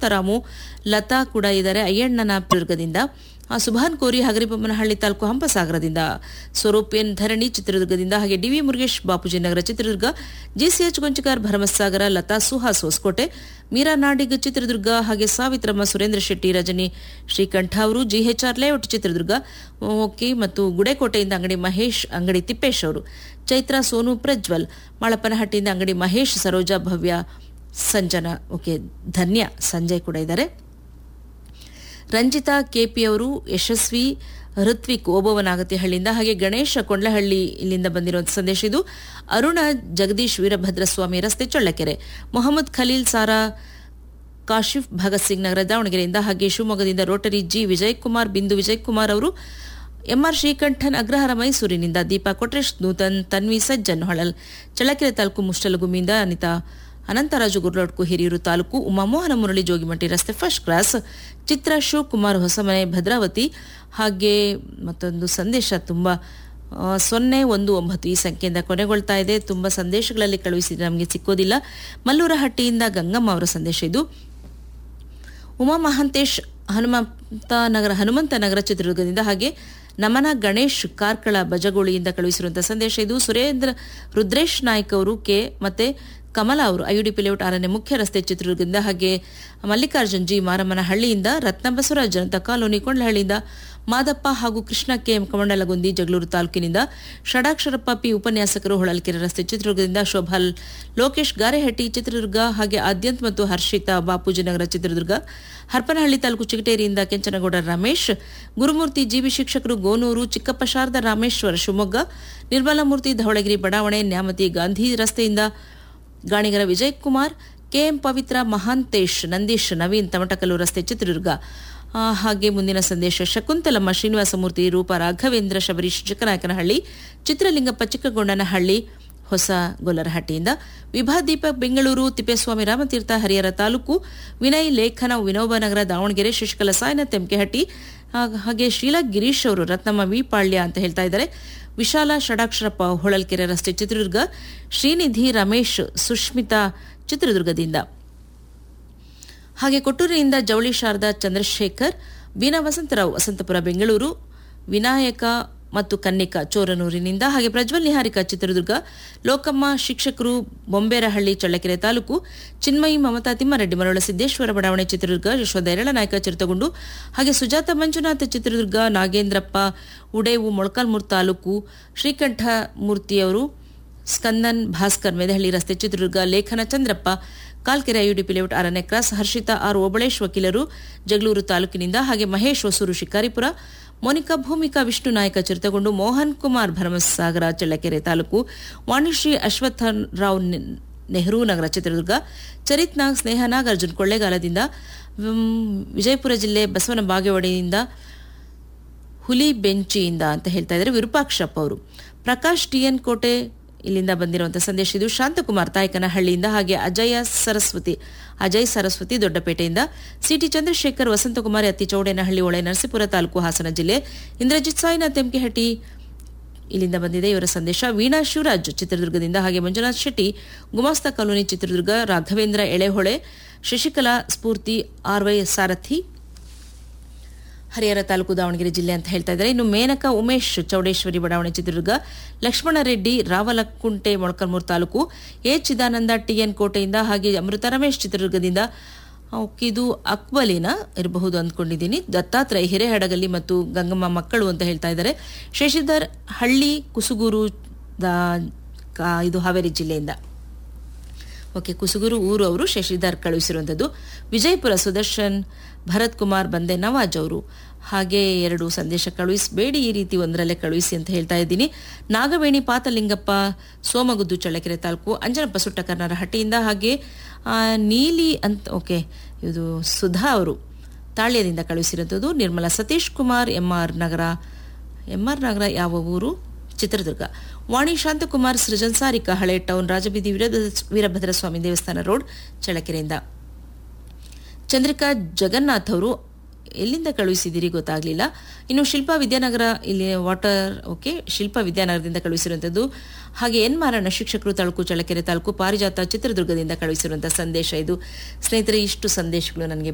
ಶಾಂತರಾಮು ಲತಾ ಕೂಡ ಇದ್ದಾರೆ ಅಯ್ಯಣ್ಣನ ದುರ್ಗದಿಂದ ಆ, ಸುಭಾನ್ ಕೋರಿ ಹಗರಿಬೊಮ್ಮನಹಳ್ಳಿ ತಾಲೂಕು ಹಂಪಸಾಗರದಿಂದ ಸ್ವರೂಪ್ ಎನ್ ಧರಣಿ ಚಿತ್ರದುರ್ಗದಿಂದ ಹಾಗೆ ಡಿವಿ ಮುರುಗೇಶ್ ಬಾಪೂಜಿ ನಗರ ಚಿತ್ರದುರ್ಗ ಜಿಸಿಎಚ್ ಗೊಂಚಿಕಾರ್ ಭರಮಸಾಗರ ಲತಾ ಸುಹಾಸ್ ಹೊಸಕೋಟೆ ಮೀರಾ ನಾಡಿಗ್ ಚಿತ್ರದುರ್ಗ ಹಾಗೆ ಸಾವಿತ್ರಮ್ಮ ಸುರೇಂದ್ರ ಶೆಟ್ಟಿ ರಜನಿ ಶ್ರೀಕಂಠ ಅವರು ಜಿಎಚ್ಆರ್ ಲೇಔಟ್ ಚಿತ್ರದುರ್ಗ ಓಕೆ ಮತ್ತು ಗುಡೇಕೋಟೆಯಿಂದ ಅಂಗಡಿ ಮಹೇಶ್ ಅಂಗಡಿ ತಿಪ್ಪೇಶ್ ಅವರು ಚೈತ್ರ ಸೋನು ಪ್ರಜ್ವಲ್ ಮಾಳಪ್ಪನಹಟ್ಟಿಯಿಂದ ಅಂಗಡಿ ಮಹೇಶ್ ಸರೋಜಾ ಭವ್ಯ ಸಂಜನಾ ಓಕೆ ಧನ್ಯ ಸಂಜಯ್ ಕೂಡ ಇದ್ದಾರೆ ರಂಜಿತಾ ಕೆಪಿ ಅವರು ಯಶಸ್ವಿ ಋತ್ವಿಕ್ ಓಬವ್ವನಾಗತಿಹಳ್ಳಿಯಿಂದ ಹಾಗೆ ಗಣೇಶ ಕೊಂಡ್ಲಹಳ್ಳಿ ಇಲ್ಲಿಂದ ಬಂದಿರುವಂತಹ ಸಂದೇಶ ಇದು ಅರುಣ ಜಗದೀಶ್ ವೀರಭದ್ರ ಸ್ವಾಮಿ ರಸ್ತೆ ಚಳ್ಳಕೆರೆ ಮೊಹಮ್ಮದ್ ಖಲೀಲ್ ಸಾರಾ ಕಾಶಿಫ್ ಭಗತ್ ಸಿಂಗ್ ನಗರ ದಾವಣಗೆರೆಯಿಂದ ಹಾಗೆ ಶಿವಮೊಗ್ಗದಿಂದ ರೋಟರಿ ಜಿ ವಿಜಯ್ ಕುಮಾರ್ ಬಿಂದು ವಿಜಯ್ ಕುಮಾರ್ ಅವರು ಎಂಆರ್ ಶ್ರೀಕಂಠನ್ ಅಗ್ರಹಾರ ಮೈಸೂರಿನಿಂದ ದೀಪಾ ಕೊಟ್ರೇಶ್ ನೂತನ್ ತನ್ವಿ ಸಜ್ಜನ್ ಹೊಳಲ್ ಚಳ್ಳಕೆರೆ ತಾಲೂಕು ಮುಷ್ಟಲಗುಮ್ಮಿಯಿಂದ ಅನಿತಾ ಅನಂತರಾಜು ಗುರ್ಲೋಡ್ಕು ಹಿರಿಯೂರು ತಾಲೂಕು ಉಮಾಮೋಹನ ಮುರಳಿ ಜೋಗಿಮಟ್ಟಿ ರಸ್ತೆ ಫಸ್ಟ್ ಕ್ಲಾಸ್ ಚಿತ್ರ ಶಿವಕುಮಾರ್ ಹೊಸಮನೆ ಭದ್ರಾವತಿ ಹಾಗೆ ಮತ್ತೊಂದು ಸಂದೇಶ ತುಂಬ ಆ, ಸೊನ್ನೆ ಒಂದು ಒಂಬತ್ತು ಈ ಸಂಖ್ಯೆಯಿಂದ ಕೊನೆಗೊಳ್ತಾ ಇದೆ ತುಂಬ ಸಂದೇಶಗಳಲ್ಲಿ ಕಳುಹಿಸಿದ್ರೆ ನಮಗೆ ಸಿಕ್ಕೋದಿಲ್ಲ ಮಲ್ಲೂರಹಟ್ಟಿಯಿಂದ ಗಂಗಮ್ಮ ಅವರ ಸಂದೇಶ ಇದು ಉಮಾ ಮಹಾಂತೇಶ್ ಹನುಮಂತ ನಗರ ಹನುಮಂತ ನಗರ ಚಿತ್ರದುರ್ಗದಿಂದ ಹಾಗೆ ನಮನ ಗಣೇಶ್ ಕಾರ್ಕಳ ಬಜಗೋಳಿಯಿಂದ ಕಳುಹಿಸಿರುವಂತಹ ಸಂದೇಶ ಇದು ಸುರೇಂದ್ರ ರುದ್ರೇಶ್ ನಾಯ್ಕ್ ಅವರು ಕೆ ಮತ್ತೆ ಕಮಲಾ ಅವರು ಐಯುಡಿಪಿ ಲೇಔಟ್ ಆರನೇ ಮುಖ್ಯ ರಸ್ತೆ ಚಿತ್ರದುರ್ಗದಿಂದ ಹಾಗೆ ಮಲ್ಲಿಕಾರ್ಜುನ್ ಜಿ ಮಾರಮ್ಮನ ಹಳ್ಳಿಯಿಂದ ರತ್ನ ಬಸವರಾಜ್ ಜನತಾ ಕಾಲೋನಿ ಕೊಂಡ್ಲಹಳ್ಳಿಯಿಂದ ಮಾದಪ್ಪ ಹಾಗೂ ಕೃಷ್ಣ ಕೆ ಎಂ ಕಮಂಡಲಗುಂದಿ ಜಗಳೂರು ತಾಲೂಕಿನಿಂದ ಷಡಾಕ್ಷರಪ್ಪ ಪಿ ಉಪನ್ಯಾಸಕರು ಹೊಳಲ್ಕೆರೆ ರಸ್ತೆ ಚಿತ್ರದುರ್ಗದಿಂದ ಶೋಭಾ ಲೋಕೇಶ್ ಗಾರೆಹಟ್ಟಿ ಚಿತ್ರದುರ್ಗ ಹಾಗೆ ಆದ್ಯಂತ್ ಮತ್ತು ಹರ್ಷಿತಾ ಬಾಪೂಜಿ ನಗರ ಚಿತ್ರದುರ್ಗ ಹರಪನಹಳ್ಳಿ ತಾಲೂಕು ಚಿಗಟೇರಿಯಿಂದ ಕೆಂಚನಗೌಡ ರಮೇಶ್ ಗುರುಮೂರ್ತಿ ಜಿಬಿ ಶಿಕ್ಷಕರು ಗೋನೂರು ಚಿಕ್ಕಪ್ಪ ಶಾರದಾ ರಾಮೇಶ್ವರ ಶಿವಮೊಗ್ಗ ನಿರ್ಮಲಾಮೂರ್ತಿ ಧವಳಗಿರಿ ಬಡಾವಣೆ ನ್ಯಾಮತಿ ಗಾಂಧಿ ರಸ್ತೆಯಿಂದ ಗಾಣಿಗರ ವಿಜಯ್ ಕುಮಾರ್ ಕೆಎಂ ಪವಿತ್ರ ಮಹಾಂತೇಶ್ ನಂದೀಶ್ ನವೀನ್ ತಮಟಕಲ್ಲು ರಸ್ತೆ ಚಿತ್ರದುರ್ಗ ಆ, ಹಾಗೆ ಮುಂದಿನ ಸಂದೇಶ ಶಕುಂತಲಮ್ಮ ಶ್ರೀನಿವಾಸಮೂರ್ತಿ ರೂಪ ರಾಘವೇಂದ್ರ ಶಬರೀಶ್ ಚಿಕ್ಕನಾಯಕನಹಳ್ಳಿ ಚಿತ್ರಲಿಂಗಪ್ಪ ಚಿಕ್ಕಗೊಂಡನಹಳ್ಳಿ ಹೊಸ ಗೊಲ್ಲರಹಟ್ಟಿಯಿಂದ ವಿಭಾದೀಪ ಬೆಂಗಳೂರು ತಿಪ್ಪೇಸ್ವಾಮಿ ರಾಮತೀರ್ಥ ಹರಿಹರ ತಾಲೂಕು ವಿನಯ್ ಲೇಖನ ವಿನೋಬನಗರ ದಾವಣಗೆರೆ ಶಶಿಕಲಾ ಸಾಯಿನಾಥ್ ತೆಂಕೆಹಟ್ಟಿ ಆ- ಹಾಗೆ ಶೀಲಾ ಗಿರೀಶ್ ಅವರು ರತ್ನಮ್ಮ ವಿ ಪಾಳ್ಯ ಅಂತ ಹೇಳ್ತಾ ಇದ್ದಾರೆ ವಿಶಾಲ ಷಡಾಕ್ಷರಪ್ಪ ಹೊಳಲ್ಕೆರೆ ರಸ್ತೆ ಚಿತ್ರದುರ್ಗ ಶ್ರೀನಿಧಿ ರಮೇಶ್ ಸುಷ್ಮಿತಾ ಚಿತ್ರದುರ್ಗದಿಂದ ಹಾಗೆ ಕೊಟ್ಟೂರಿನಿಂದ ಜವಳಿ ಶಾರದಾ ಚಂದ್ರಶೇಖರ್ ಬೀನಾ ವಸಂತರಾವ್ ವಸಂತಪುರ ಬೆಂಗಳೂರು ವಿನಾಯಕ ಮತ್ತು ಕನ್ನಿಕಾ ಚೋರನೂರಿನಿಂದ ಹಾಗೆ ಪ್ರಜ್ವಲ್ ನಿಹಾರಿಕಾ ಚಿತ್ರದುರ್ಗ ಲೋಕಮ್ಮ ಶಿಕ್ಷಕರು ಬೊಂಬೇರಹಳ್ಳಿ ಚಳ್ಳಕೆರೆ ತಾಲೂಕು ಚಿನ್ಮಯಿ ಮಮತಾ ತಿಮ್ಮಾರೆಡ್ಡಿ ಮರಳ ಸಿದ್ದೇಶ್ವರ ಬಡಾವಣೆ ಚಿತ್ರದುರ್ಗ ಯಶೋಧ ಎರಳನಾಯಕ ಚಿರತಗೊಂಡು ಹಾಗೆ ಸುಜಾತ ಮಂಜುನಾಥ ಚಿತ್ರದುರ್ಗ ನಾಗೇಂದ್ರಪ್ಪ ಉಡೇವು ಮೊಳಕಾಲ್ಮೂರು ತಾಲೂಕು ಶ್ರೀಕಂಠ ಮೂರ್ತಿಯವರು ಸ್ಕಂದನ್ ಭಾಸ್ಕರ್ ಮೆದಹಳ್ಳಿ ರಸ್ತೆ ಚಿತ್ರದುರ್ಗ ಲೇಖನ ಚಂದ್ರಪ್ಪ ಕಾಲ್ಕೆರೆ ಐಯುಡಿಪಿ ಲೇಔಟ್ ಆರನೇ ಕ್ರಾಸ್ ಹರ್ಷಿತಾ ಆರ್ ಓಬಳೇಶ್ ವಕೀಲರು ಜಗಳೂರು ತಾಲೂಕಿನಿಂದ ಹಾಗೆ ಮಹೇಶ್ ಹೊಸೂರು ಶಿಕಾರಿಪುರ ಮೋನಿಕಾ ಭೂಮಿಕಾ ವಿಷ್ಣು ನಾಯಕ ಚಿರತಗೊಂಡು ಮೋಹನ್ ಕುಮಾರ್ ಭರಮಸಾಗರ ಚಳ್ಳಕೆರೆ ತಾಲೂಕು ವಾಣಿಶ್ರೀ ಅಶ್ವತ್ಥ ರಾವ್ ನೆ- ನೆಹರು ನಗರ ಚಿತ್ರದುರ್ಗ ಚರಿತ್ ನಾಗ್ ಸ್ನೇಹ ನಾಗ್ ಅರ್ಜುನ್ ಕೊಳ್ಳೇಗಾಲದಿಂದ ಮ್, ವಿಜಯಪುರ ಜಿಲ್ಲೆ ಬಸವನ ಬಾಗೇವಾಡಿಯಿಂದ ಹುಲಿ ಬೆಂಚಿಯಿಂದ ಅಂತ ಹೇಳ್ತಾ ಇದ್ದಾರೆ ವಿರೂಪಾಕ್ಷಪ್ಪ ಅವರು ಪ್ರಕಾಶ್ ಟಿಎನ್ ಕೋಟೆ ಇಲ್ಲಿಂದ ಬಂದಿರುವಂಥ ಸಂದೇಶ ಇದು ಶಾಂತಕುಮಾರ್ ತಾಯಕನಹಳ್ಳಿಯಿಂದ ಹಾಗೆ ಅಜಯ ಸರಸ್ವತಿ ಅಜಯ್ ಸರಸ್ವತಿ ದೊಡ್ಡಪೇಟೆಯಿಂದ ಸಿಟಿ ಚಂದ್ರಶೇಖರ್ ವಸಂತಕುಮಾರಿ ಅತ್ತಿ ಚೌಡೇನಹಳ್ಳಿ ಒಳೆ ನರಸೀಪುರ ತಾಲೂಕು ಹಾಸನ ಜಿಲ್ಲೆ ಇಂದ್ರಜಿತ್ ಸಾಯಿನಾಥ್ ತೆಂಕೆಹಟ್ಟಿ ಇಲ್ಲಿಂದ ಬಂದಿದೆ ಇವರ ಸಂದೇಶ ವೀಣಾ ಶಿವರಾಜ್ ಚಿತ್ರದುರ್ಗದಿಂದ ಹಾಗೆ ಮಂಜುನಾಥ್ ಶೆಟ್ಟಿ ಗುಮಾಸ್ತಾ ಕಾಲೋನಿ ಚಿತ್ರದುರ್ಗ ರಾಘವೇಂದ್ರ ಎಳೆಹೊಳೆ ಶಶಿಕಲಾ ಸ್ಫೂರ್ತಿ ಆರ್ವೈ ಸಾರಥಿ ಹರಿಹರ ತಾಲೂಕು ದಾವಣಗೆರೆ ಜಿಲ್ಲೆ ಅಂತ ಹೇಳ್ತಾ ಇದ್ದಾರೆ ಇನ್ನು ಮೇನಕ ಉಮೇಶ್ ಚೌಡೇಶ್ವರಿ ಬಡಾವಣೆ ಚಿತ್ರದುರ್ಗ ಲಕ್ಷ್ಮಣ ರೆಡ್ಡಿ ರಾವಲಕುಂಟೆ ಮೊಳಕಲ್ಮೂರು ತಾಲೂಕು ಎ ಚಿದಾನಂದ ಟಿಎನ್ ಕೋಟೆಯಿಂದ ಹಾಗೆ ಅಮೃತ ರಮೇಶ್ ಚಿತ್ರದುರ್ಗದಿಂದ ಓಕೆ, ಇದು ಅಕ್ಬಲಿನ ಇರಬಹುದು ಅಂದ್ಕೊಂಡಿದ್ದೀನಿ ದತ್ತಾತ್ರೇಯ ಹಿರೇಹಡಗಲ್ಲಿ ಮತ್ತು ಗಂಗಮ್ಮ ಮಕ್ಕಳು ಅಂತ ಹೇಳ್ತಾ ಇದ್ದಾರೆ ಶಶಿಧರ್ ಹಳ್ಳಿ ಕುಸುಗೂರು ದಾ- ಕಾ- ಇದು ಹಾವೇರಿ ಜಿಲ್ಲೆಯಿಂದ ಓಕೆ ಕುಸುಗೂರು ಊರು ಅವರು ಶಶಿಧರ್ ಕಳುಹಿಸಿರುವಂಥದ್ದು ವಿಜಯಪುರ ಸುದರ್ಶನ್ ಭರತ್ ಕುಮಾರ್ ಬಂದೆ ನವಾಜ್ ಅವರು ಹಾಗೆ ಎರಡು ಸಂದೇಶ ಕಳುಹಿಸಬೇಡಿ ಈ ರೀತಿ ಒಂದರಲ್ಲೇ ಕಳುಹಿಸಿ ಅಂತ ಹೇಳ್ತಾ ಇದ್ದೀನಿ ನಾಗವೇಣಿ ಪಾತಲಿಂಗಪ್ಪ ಸೋಮಗುದ್ದು ಚಳ್ಳಕೆರೆ ತಾಲೂಕು ಅಂಜನಪ್ಪ ಸುಟ್ಟಕರ್ನರ ಹಟ್ಟಿಯಿಂದ ಹಾಗೆ ಆ, ನೀಲಿ ಅಂತ ಓಕೆ ಇದು ಸುಧಾ ಅವರು ತಾಳ್ಯದಿಂದ ಕಳುಹಿಸಿರುವಂಥದ್ದು Nirmala Satish Kumar M R Nagar M R Nagar ಯಾವ ಊರು ಚಿತ್ರದುರ್ಗ ವಾಣಿ ಶಾಂತಕುಮಾರ್ ಸೃಜನ್ ಸಾರಿಕಾ ಹಳೆ ಟೌನ್ ರಾಜಬೀದಿ ವೀರಭದ್ರ- ವೀರಭದ್ರ ಸ್ವಾಮಿ ದೇವಸ್ಥಾನ ರೋಡ್ ಚಳ್ಳಕೆರೆಯಿಂದ ಚಂದ್ರಿಕಾ ಜಗನ್ನಾಥ್ ಅವರು ಎಲ್ಲಿಂದ ಕಳುಹಿಸಿದಿರಿ ಗೊತ್ತಾಗ್ಲಿಲ್ಲ ಇನ್ನು ಶಿಲ್ಪಾ ವಿದ್ಯಾನಗರ ಇಲ್ಲಿ ವಾಟರ್ ಓಕೆ ಶಿಲ್ಪಾ ವಿದ್ಯಾನಗರದಿಂದ ಕಳುಹಿಸಿರುವಂಥದ್ದು ಹಾಗೆ ಎನ್ ಮಾರಣ್ಣ ಶಿಕ್ಷಕರು ತಾಲೂಕು ಚಳ್ಳಕೆರೆ ತಾಲೂಕು ಪಾರಿಜಾತ ಚಿತ್ರದುರ್ಗದಿಂದ ಕಳುಹಿಸಿರುವಂತಹ ಸಂದೇಶ ಇದು ಸ್ನೇಹಿತರೆ ಇಷ್ಟು ಸಂದೇಶಗಳು ನನಗೆ